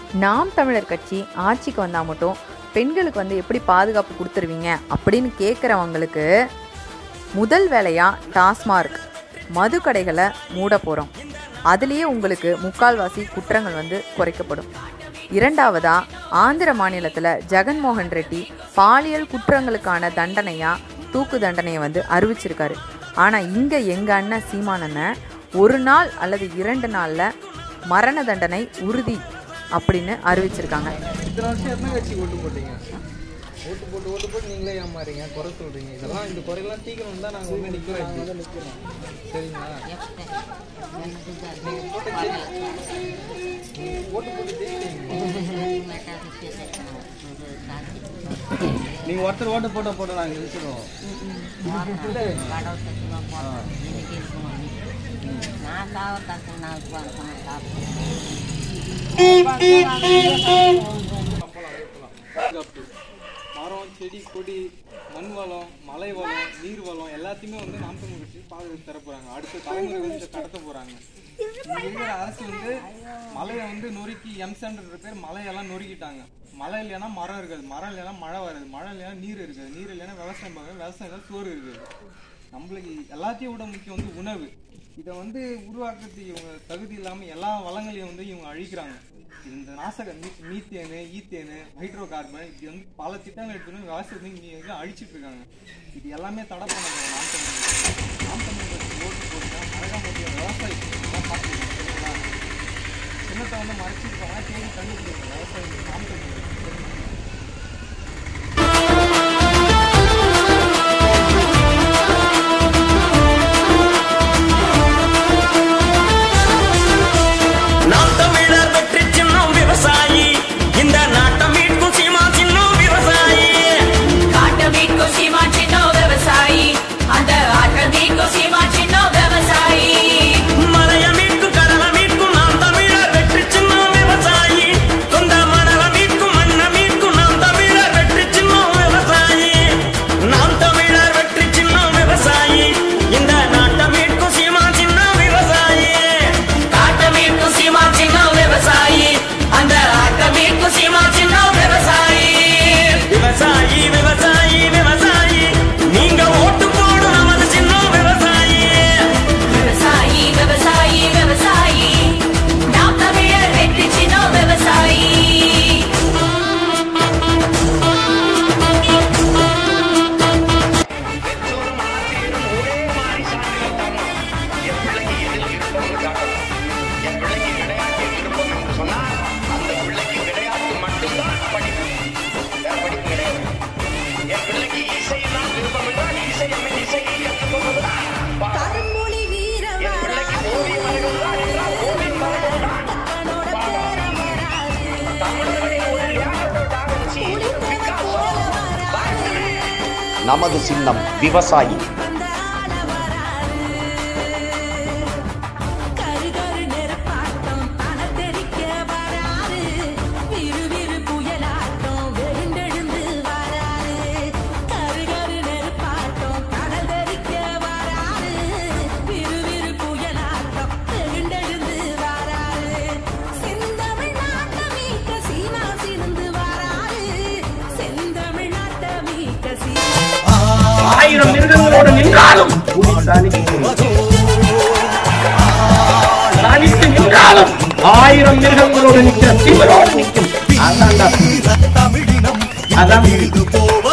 நாம் தமிழர் கட்சி ஆட்சிக்கு வந்தால் மட்டும் பெண்களுக்கு வந்து எப்படி பாதுகாப்பு கொடுத்துருவீங்க அப்படின்னு கேட்குறவங்களுக்கு முதல் வேலையாக டாஸ்மார்க் மது கடைகளை மூட போகிறோம் அதுலேயே உங்களுக்கு முக்கால்வாசி குற்றங்கள் வந்து குறைக்கப்படும் இரண்டாவதா ஆந்திர மாநிலத்தில் ஜெகன்மோகன் ரெட்டி பாலியல் குற்றங்களுக்கான தண்டனையாக தூக்கு தண்டனையை வந்து அறிவிச்சிருக்காரு ஆனால் இங்கே எங்கள் அண்ணன் சீமானண்ணன் ஒரு நாள் அல்லது இரண்டு நாளில் மரண தண்டனை உறுதி அப்படின்னு அறிவிச்சிருக்காங்க இத்தனை வருஷம் எத்தனை கட்சி ஓட்டு போட்டீங்க ஓட்டு போட்டு ஓட்டு போட்டு நீங்களே ஏமாறீங்க குறை சொல்றீங்க இதெல்லாம் இந்த குறையெல்லாம் தீக்கணும் தான் நாங்கள் வந்து நிற்கிறோம் சரிங்களா நீங்க போட்ட ஜெயி- நீங்க ஓட்டு போட்டு ஜெயிச்சிட்டீங்க நீங்க ஒருத்தர் ஓட்டு போட்ட போட்டு நாங்கள் ஜெயிச்சிடுவோம் நான் சாவத்தாக்கு நான் பார்க்கணும் பாதுகாப்பு மரம் செடி கொடி மண் வளம் மலை வளம் நீர் வளம் எல்லாத்தையுமே வந்து நாம் தமிழ் கட்சி பாதுகாத்து தர போறாங்க அடுத்த தலைமுறை வந்து இதை கடத்த போறாங்க இங்க இருக்கிற அரசு வந்து மலையை வந்து நொறுக்கி எம்சான்ற பேர் மலையெல்லாம் நொறுக்கிட்டாங்க மழை இல்லைன்னா மரம் இருக்காது மரம் இல்லைன்னா மழை வராது மழை இல்லைன்னா நீர் இருக்காது நீர் இல்லைன்னா விவசாயம் பார்க்க விவசாயம் இல்லைன்னா சோறு இருக்காது நம்மளுக்கு எல்லாத்தையும் விட முக்கியம் வந்து உணவு இதை வந்து உருவாக்குறதுக்கு இவங்க தகுதி இல்லாமல் எல்லா வளங்களையும் வந்து இவங்க அழிக்கிறாங்க இந்த நாசக மீ- மீத்தேனு ஈத்தேனு ஹைட்ரோ கார்பன் இப்படி வந்து பல திட்டங்கள் எடுத்துன்னு விவசாயத்தை இங்கே வந்து அழிச்சிட்டு இருக்காங்க இது எல்லாமே தடை பண்ண போகிறோம் நாம் தமிழ் நாம் தமிழ் கட்சி ஓட்டு போட்டு மறக்க முடியாத விவசாயத்தை பார்த்துக்கலாம் சரிங்களா சின்னத்தை வந்து மறைச்சிருப்பாங்க தேடி கண்டுபிடிங்க விவசாயம் நாம் தமிழ் கட்சி. நாம் தமிழர் வெற்றி சின்னம் விவசாயி இந்த நாட்டம் மீட்கும் சீமா சின்னம் விவசாயி காட்ட மீட்கும் சீமா சின்ன விவசாயி அந்த ஆற்றல் மீட்கும் சீமா சின்ன விவசாயி மலைய மீட்கும் கடல மீட்கும் நாம் தமிழர் வெற்றி சின்னம் விவசாயி சொந்த மணல மீட்கும் மண்ண மீட்கும் நாம் தமிழர் வெற்றி சின்னம் விவசாயி நாம் தமிழர் வெற்றி சின்னம் விவசாயி இந்த நாட்டம் மீட்கும் சீமா சின்னம் விவசாயி காட்ட மீட்கும் சீமா சின்ன விவசாயி அந்த ஆற்றல் மீட்கும் சீமா சின்ன விவசாயி விவசாயி விவசாயி விவசாயி நீங்க ஓட்டு போடும் நமது சின்னம் விவசாயி விவசாயி விவசாயி விவசாயி நாம் தமிழர் வெற்றி சின்ன விவசாயி கரும்புலி வீரவரா தன்னோட பேர வராது நமது சின்னம் விவசாயி அந்த ஆள வராது கரு கரு நெருப்பாட்டம் தன தெரிக்க வராது விறு விறு புயலாட்டம் வெகுண்டெழுந்து வராது கரு கரு நெருப்பாட்டம் கடல் தெரிக்க வராது விறு விறு புயலாட்டம் வெகுண்டெழுந்து வராது செந்தமிழ் நாட்ட மீட்க சீமா சிந்து வராது செந்தமிழ் நாட்ட மீட்க சீமா ஆயிரம் மிருகங்களோடு நின்றாலும் தனித்து நின்றாலும் ஆயிரம் மிருகங்களோடு நிற்கிற தீவிரோடு நிற்கும் அதான் அதான்